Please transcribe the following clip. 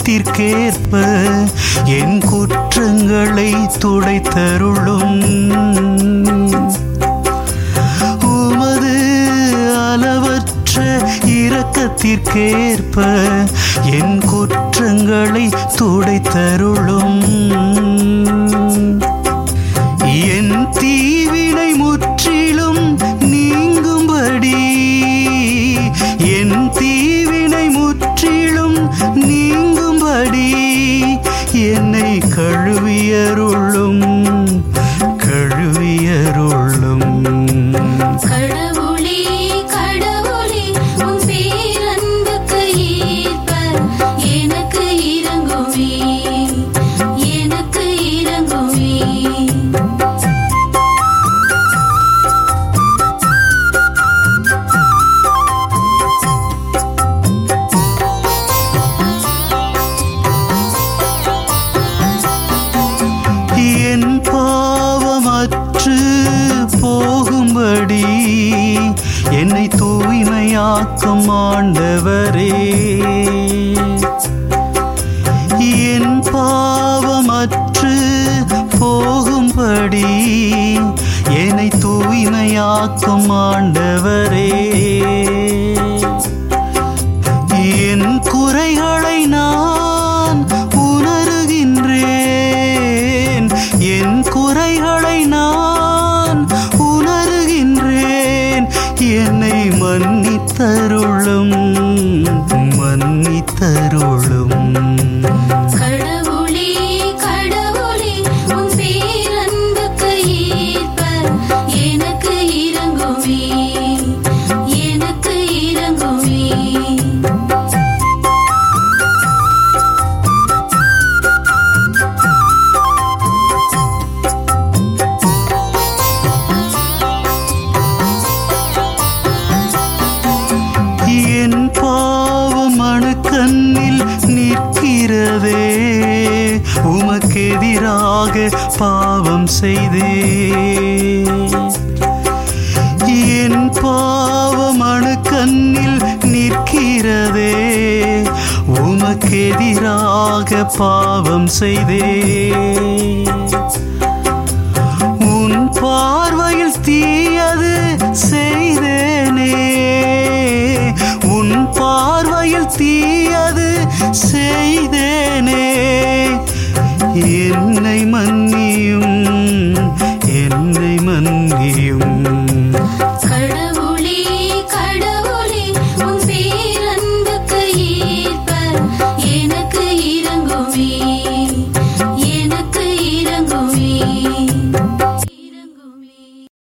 இரக்கத்திற்கேற்ப என் குற்றங்களை துடைத்தருளும் உமது அளவற்ற இரக்கத்திற்கேற்ப என் குற்றங்களை துடைத்தருளும் என் தீவினை முற்றிலும் நீங்கும்படி என் தீவினை முற்றிலும் நீங்கும்படி என்னை கழுவியருளும் கழுவியருளும் கடவுளே கடவுளே உன் பேரன்புக்கு ஏற்ப எனக்கு இறங்குவே எனக்கு இறங்குவே என் பாவமற்று போகும்படி என்னை தூய்மையாக்கும் ஆண்டவரே என் பாவமற்று போகும்படி என்னை தூய்மையாக்கும் ஆண்டவரே என் குறைகளை நான் உணர்கின்றேன் என் குறைகளை நான் உணர்கின்றேன் என்னை மன்னித்தருளும் மன்னித்தருளும் கடவுளே கடவுளே உன் பேரன்புக்கு ஏற்ப எனக்கு இறங்குவே எனக்கு இறங்குவே என் பாவம் அணுக்கண்ணில் நிற்கிறதே உமக்கெதிராக பாவம் செய்தே என் பாவம் அணுக்கண்ணில் நிற்கிறதே உமக்கெதிராக பாவம் செய்தே உன் பார்வையில் தீயது செய்தேனே உன் பார்வையில் தீயது செய்தேனே என்னை மன்னி